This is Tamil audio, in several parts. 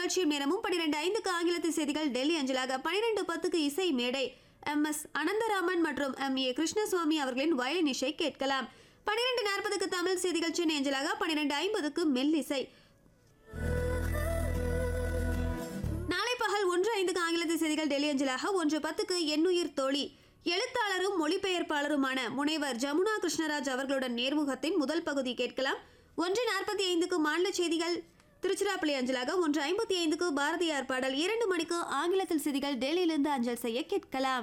நிகழ்ச்சியும் நேரமும் பன்னிரெண்டு ஐந்துக்கு ஆங்கிலத்து செய்திகள் டெல்லி அஞ்சலாக பன்னிரெண்டு பத்துக்கு இசை மேடை எம் எஸ் அனந்தராமன் மற்றும் எம் ஏ கிருஷ்ணசுவாமி அவர்களின் வயலின் இசை கேட்கலாம் பன்னிரெண்டு நாற்பதுக்கு தமிழ் செய்திகள் சென்னை அஞ்சலாக பன்னிரெண்டு ஐம்பதுக்கு மெல்லிசை நாளை பகல் ஒன்று ஐந்துக்கு ஆங்கிலத்து செய்திகள் டெல்லி அஞ்சலாக ஒன்று பத்துக்கு எண்ணுயிர் தோழி எழுத்தாளரும் மொழிபெயர்ப்பாளருமான முனைவர் ஜமுனா கிருஷ்ணராஜ் அவர்களுடன் நேர்முகத்தின் முதல் பகுதி கேட்கலாம் ஒன்று நாற்பத்தி ஐந்துக்கு மாநில செய்திகள் திருச்சிராப்பள்ளி அஞ்சலாக ஒன்று ஐம்பத்தி ஐந்துக்கு பாரதியார் பாடல் இரண்டு மணிக்கு ஆங்கிலத்தில் செய்திகள் டெல்லியிலிருந்து அஞ்சல் செய்ய கேட்கலாம்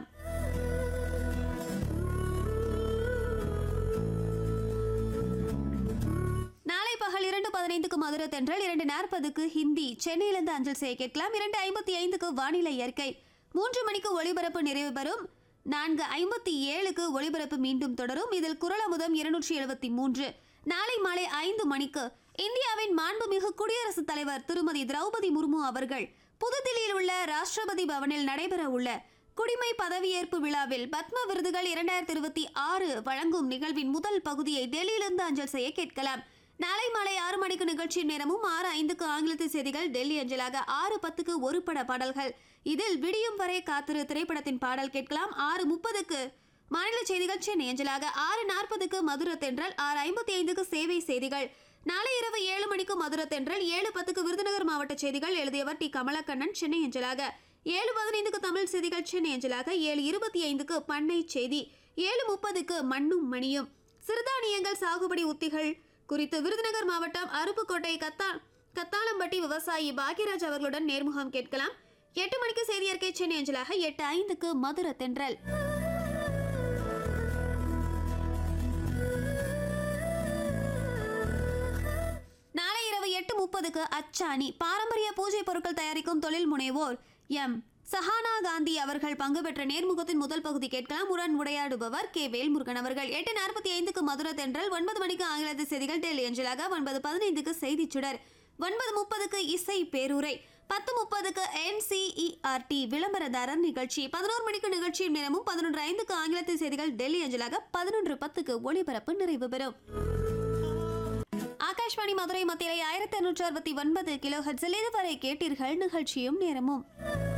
நாளை பகல் இரண்டு பதினைந்துக்கு மதுரை தென்றல் இரண்டு நாற்பதுக்கு ஹிந்தி சென்னையிலிருந்து அஞ்சல் செய்ய கேட்கலாம் இரண்டு ஐம்பத்தி ஐந்துக்கு வானிலை இயற்கை மூன்று மணிக்கு ஒளிபரப்பு நிறைவு பெறும் நான்கு ஐம்பத்தி ஏழுக்கு ஒளிபரப்பு மீண்டும் தொடரும் இதில் குரலமுதம் இருநூற்றி எழுபத்தி மூன்று நாளை மாலை ஐந்து மணிக்கு இந்தியாவின் மாண்புமிகு குடியரசுத் தலைவர் திருமதி திரௌபதி முர்மு அவர்கள் புதுதில்லியில் உள்ள ராஷ்டிரபதி பவனில் நடைபெற உள்ள குடிமை பதவியேற்பு விழாவில் பத்ம விருதுகள் இரண்டாயிரத்தி இருபத்தி ஆறு வழங்கும் நிகழ்வின் முதல் பகுதியை டெல்லியிலிருந்து அஞ்சல் செய்ய கேட்கலாம் நாளை மாலை ஆறு மணிக்கு நிகழ்ச்சி நேரமும் ஆறு ஐந்துக்கு ஆங்கிலத்து செய்திகள் டெல்லி அஞ்சலாக ஆறு பத்துக்கு ஒரு பட பாடல்கள் இதில் விடியும் வரை காத்திரு திரைப்படத்தின் பாடல் கேட்கலாம் ஆறு முப்பதுக்கு மாநில செய்திகள் சென்னை அஞ்சலாக ஆறு நாற்பதுக்கு மதுர தென்றல் ஆறு ஐம்பத்தி ஐந்துக்கு சேவை செய்திகள் நாளை இரவு ஏழு மணிக்கு மதுர தென்றல் ஏழு பத்துக்கு விருதுநகர் மாவட்ட செய்திகள் எழுதியவர் டி கமலக்கண்ணன் சென்னை அஞ்சலாக ஏழு பதினைந்துக்கு தமிழ் செய்திகள் சென்னை அஞ்சலாக ஏழு இருபத்தி ஐந்துக்கு பண்ணை செய்தி ஏழு முப்பதுக்கு மண்ணும் மணியும் சிறுதானியங்கள் சாகுபடி உத்திகள் குறித்து விருதுநகர் மாவட்டம் அருப்புக்கோட்டை கத்தா கத்தாளம்பட்டி விவசாயி பாக்யராஜ் அவர்களுடன் நேர்முகம் கேட்கலாம் எட்டு மணிக்கு செய்தி அறிக்கை சென்னை அஞ்சலாக எட்டு ஐந்துக்கு மதுர தென்றல் நாளை இரவு எட்டு முப்பதுக்கு அச்சாணி பாரம்பரிய பூஜை பொருட்கள் தயாரிக்கும் தொழில் முனைவோர் எம் சஹானா காந்தி அவர்கள் பங்கு பெற்ற நேர்முகத்தின் முதல் பகுதி கேட்கலாம் உடன் உரையாடுபவர் கே வேல்முருகன் அவர்கள் எட்டு நாற்பத்தி ஐந்துக்கு மதுரை தென்றல் ஒன்பது மணிக்கு ஆங்கிலத்து செய்திகள் டெல்லி அஞ்சலாக ஒன்பது பதினைந்துக்கு செய்திச் சுடர் ஒன்பது முப்பதுக்கு இசை பேருரை பத்து முப்பதுக்கு என்சிஇஆர்டி விளம்பரதாரர் நிகழ்ச்சி பதினோரு மணிக்கு நிகழ்ச்சியின் நேரமும் பதினொன்று ஐந்துக்கு ஆங்கிலத்து செய்திகள் டெல்லி அஞ்சலாக பதினொன்று பத்துக்கு ஒளிபரப்பு நிறைவு பெறும் ஆகாஷ்வாணி மதுரை மத்தியிலே ஆயிரத்தி அறுநூற்றி அறுபத்தி ஒன்பது கிலோ ஹெட்ஸில் இதுவரை கேட்டீர்கள் நிகழ்ச்சியும் நேரமும்